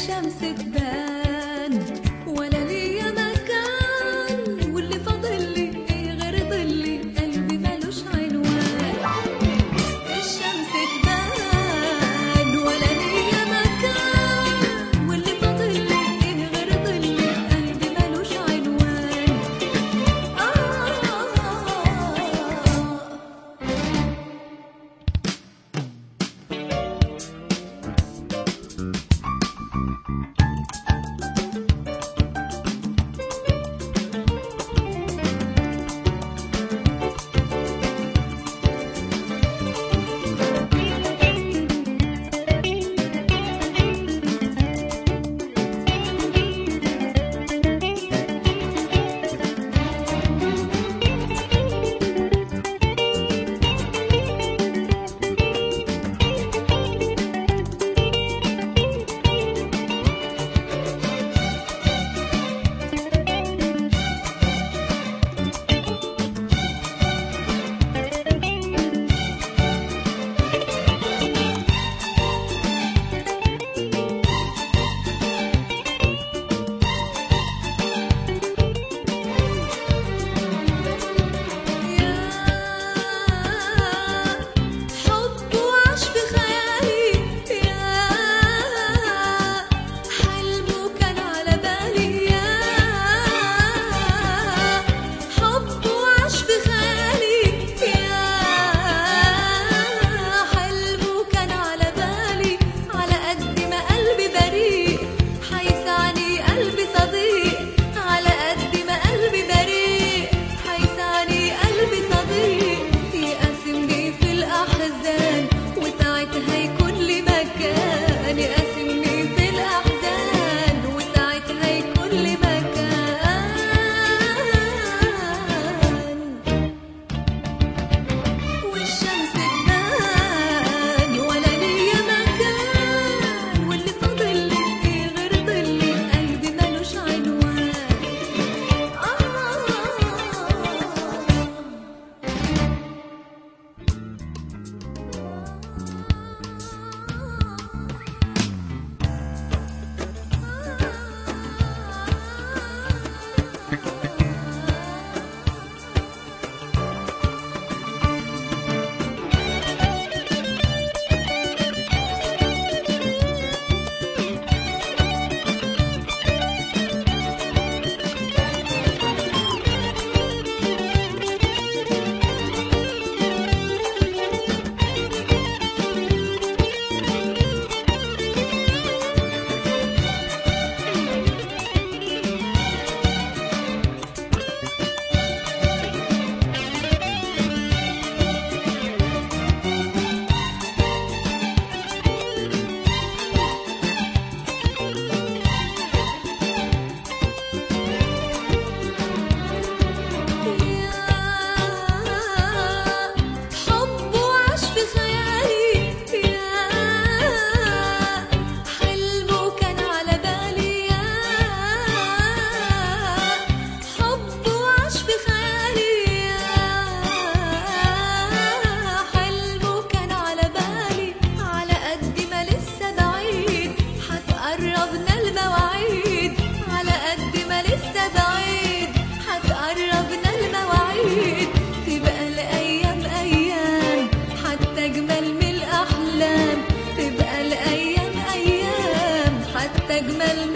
الشمس تبان ولا ليا مكان واللي فاضل لي ايه غير ضلي قلبي ملوش عنوان الشمس تبان ولا ليا مكان واللي فاضل لي ايه غير ضلي قلبي ملوش عنوان آه حب وعش في خيالي يا حلمه كان على بالي يا حب وعش في خيالي يا حلمه كان على بالي على قد ما قلبي بريء حيسعني قلبي صديق على قد ما قلبي بريء حيسعني قلبي صديق يقاسمني في الأحزان وساعتها يكون لي مكان يقاسمني في الأحزان وساعتها يكون لي مكان والشمس تبان ولا ليا مكان واللي فاضل لي غير ضلي قلبي ملوش عنوان آه حب وعش في خيالي يا حلمه كان على بالي يا حب وعش في خيالي يا حلمه كان على بالي على قد ما لسه بعيد هتقربنا المواعيد على قد ما لسه بعيد هتقربنا المواعيد تبقى الأيام أيام حتى أجمل من الأحلام تبقى الأيام أيام حتى أجمل من